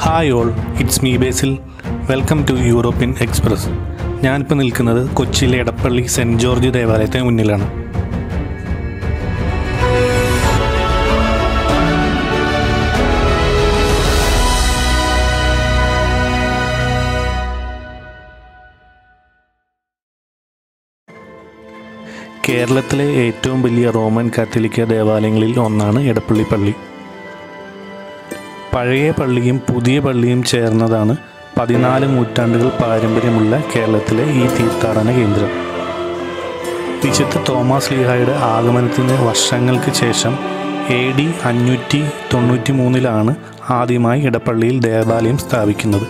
hi all it's me Basil welcome to European express ഞാനിപ്പോൾ നിൽക്കുന്നത് കൊച്ചിയിലെ എടപ്പള്ളി സെൻറ്റ് ജോർജ് ദേവാലയത്തിന് മുന്നിലാണ് കേരളത്തിലെ ഏറ്റവും വലിയ റോമൻ കാത്തലിക്ക ദേവാലയങ്ങളിൽ ഒന്നാണ് എടപ്പള്ളി പള്ളി പഴയ പള്ളിയും പുതിയ പള്ളിയും ചേർന്നതാണ് പതിനാല് നൂറ്റാണ്ടുകൾ പാരമ്പര്യമുള്ള കേരളത്തിലെ ഈ തീർത്ഥാടന കേന്ദ്രം വിശുദ്ധ തോമസ് ലീഹായുടെ ആഗമനത്തിന് വർഷങ്ങൾക്ക് ശേഷം എ ഡി അഞ്ഞൂറ്റി തൊണ്ണൂറ്റി മൂന്നിലാണ് ആദ്യമായി ഇടപ്പള്ളിയിൽ ദേവാലയം സ്ഥാപിക്കുന്നത്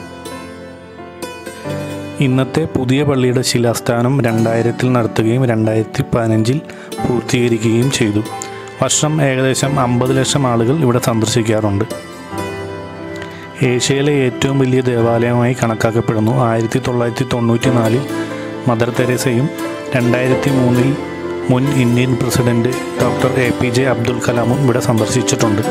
ഇന്നത്തെ പുതിയ പള്ളിയുടെ ശിലാസ്ഥാനം രണ്ടായിരത്തിൽ നടത്തുകയും രണ്ടായിരത്തി പതിനഞ്ചിൽ പൂർത്തീകരിക്കുകയും ചെയ്തു വർഷം ഏകദേശം അമ്പത് ലക്ഷം ആളുകൾ ഇവിടെ സന്ദർശിക്കാറുണ്ട് ഏഷ്യയിലെ ഏറ്റവും വലിയ ദേവാലയമായി കണക്കാക്കപ്പെടുന്നു ആയിരത്തി തൊള്ളായിരത്തി തൊണ്ണൂറ്റി നാലിൽ മദർ തെരേസയും രണ്ടായിരത്തി മൂന്നിൽ മുൻ Indian president doctor A P J Abdul കലാമും ഇവിടെ സന്ദർശിച്ചിട്ടുണ്ട്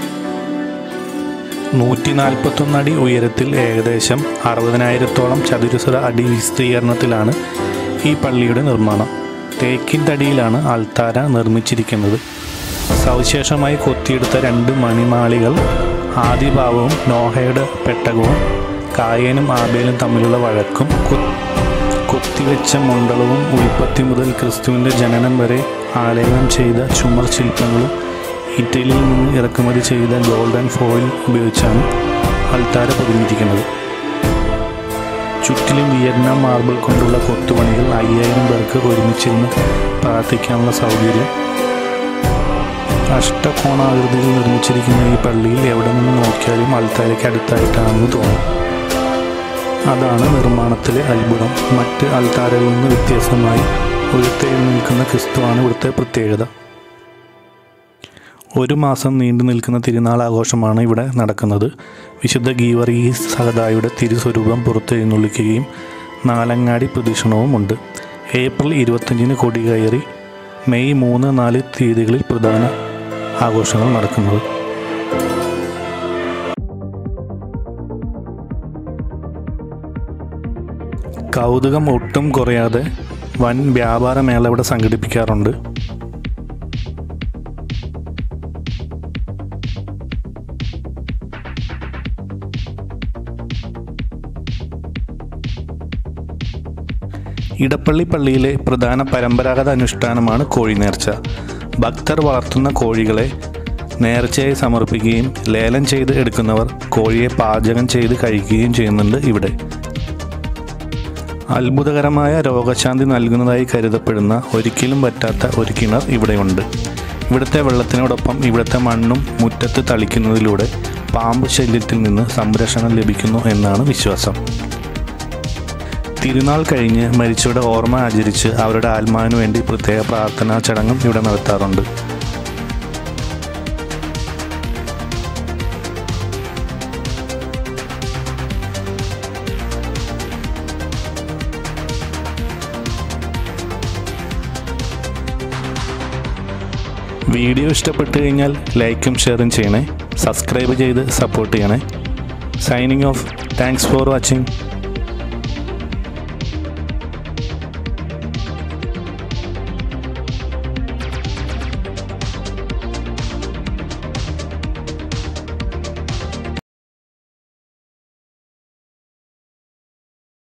നൂറ്റി നാൽപ്പത്തൊന്ന് അടി ഉയരത്തിൽ ഏകദേശം അറുപതിനായിരത്തോളം ചതുരശ്ര അടി വിസ്തീർണത്തിലാണ് ഈ പള്ളിയുടെ നിർമ്മാണം തേക്കിൻ തടിയിലാണ് അൾത്താര നിർമ്മിച്ചിരിക്കുന്നത് സവിശേഷമായി കൊത്തിയെടുത്ത രണ്ട് മണിമാളികൾ ആദിഭാവവും നോഹയുടെ പെട്ടകവും കായേനും ആബേലും തമ്മിലുള്ള വഴക്കും കു- കൊത്തിവെച്ച മണ്ഡലവും ഉൽപ്പത്തി മുതൽ ക്രിസ്തുവിൻ്റെ ജനനം വരെ ആലേഖനം ചെയ്ത ചുമർ ശില്പങ്ങളും ഇറ്റലിയിൽ നിന്ന് ഇറക്കുമതി ചെയ്ത ഗോൾഡൻ ഫോയിൽ ഉപയോഗിച്ചാണ് അൾത്താര പൊതിഞ്ഞിരിക്കുന്നത് ചുറ്റിലും വിയറ്റ്നാം മാർബിൾ കൊണ്ടുള്ള കൊത്തുപണികൾ അയ്യായിരം പേർക്ക് ഒരുമിച്ചിരുന്ന് പ്രാർത്ഥിക്കാനുള്ള സൗകര്യം അഷ്ടകോണാകൃതിയിൽ നിർമ്മിച്ചിരിക്കുന്ന ഈ പള്ളിയിൽ എവിടെ നിന്ന് നോക്കിയാലും അൾത്താരയ്ക്ക് അടുത്തായിട്ടാണെന്ന് തോന്നും അതാണ് നിർമ്മാണത്തിലെ അത്ഭുതം മറ്റ് അൾത്താരകളിൽ നിന്ന് വ്യത്യസ്തമായി ഉയർത്തെയിൽ നിൽക്കുന്ന ക്രിസ്തുവാണ് ഇവിടുത്തെ പ്രത്യേകത ഒരു മാസം നീണ്ടു നിൽക്കുന്ന തിരുനാൾ ആഘോഷമാണ് ഇവിടെ നടക്കുന്നത് വിശുദ്ധ ഗീവറീസ് സഹദായുടെ തിരുസ്വരൂപം പുറത്തെഴുന്നള്ളിക്കുകയും നാലങ്ങാടി പ്രദക്ഷിണവുമുണ്ട് ഏപ്രിൽ ഇരുപത്തഞ്ചിന് കൊടി കയറി മെയ് മൂന്ന് നാല് തീയതികളിൽ പ്രധാന ആഘോഷങ്ങൾ നടക്കുന്നത് കൗതുകം ഒട്ടും കുറയാതെ വൻ വ്യാപാരമേള ഇവിടെ സംഘടിപ്പിക്കാറുണ്ട് ഇടപ്പള്ളി പള്ളിയിലെ പ്രധാന പരമ്പരാഗത അനുഷ്ഠാനമാണ് കോഴി നേർച്ച ഭക്തർ വളർത്തുന്ന കോഴികളെ നേർച്ചയായി സമർപ്പിക്കുകയും ലേലം ചെയ്ത് എടുക്കുന്നവർ കോഴിയെ പാചകം ചെയ്ത് കഴിക്കുകയും ചെയ്യുന്നുണ്ട് ഇവിടെ അത്ഭുതകരമായ രോഗശാന്തി നൽകുന്നതായി കരുതപ്പെടുന്ന ഒരിക്കലും പറ്റാത്ത ഒരു കിണർ ഇവിടെയുണ്ട് ഇവിടുത്തെ വെള്ളത്തിനോടൊപ്പം ഇവിടുത്തെ മണ്ണും മുറ്റത്ത് തളിക്കുന്നതിലൂടെ പാമ്പ് ശല്യത്തിൽ നിന്ന് സംരക്ഷണം ലഭിക്കുന്നു എന്നാണ് വിശ്വാസം തിരുനാൾ കഴിഞ്ഞ് മരിച്ചവരുടെ ഓർമ്മ ആചരിച്ച് അവരുടെ ആത്മാവിന് വേണ്ടി പ്രത്യേക പ്രാർത്ഥനാ ചടങ്ങും ഇവിടെ നടത്താറുണ്ട് വീഡിയോ ഇഷ്ടപ്പെട്ടു കഴിഞ്ഞാൽ ലൈക്കും ഷെയറും ചെയ്യണേ സബ്സ്ക്രൈബ് ചെയ്ത് സപ്പോർട്ട് ചെയ്യണേ signing off thanks for watching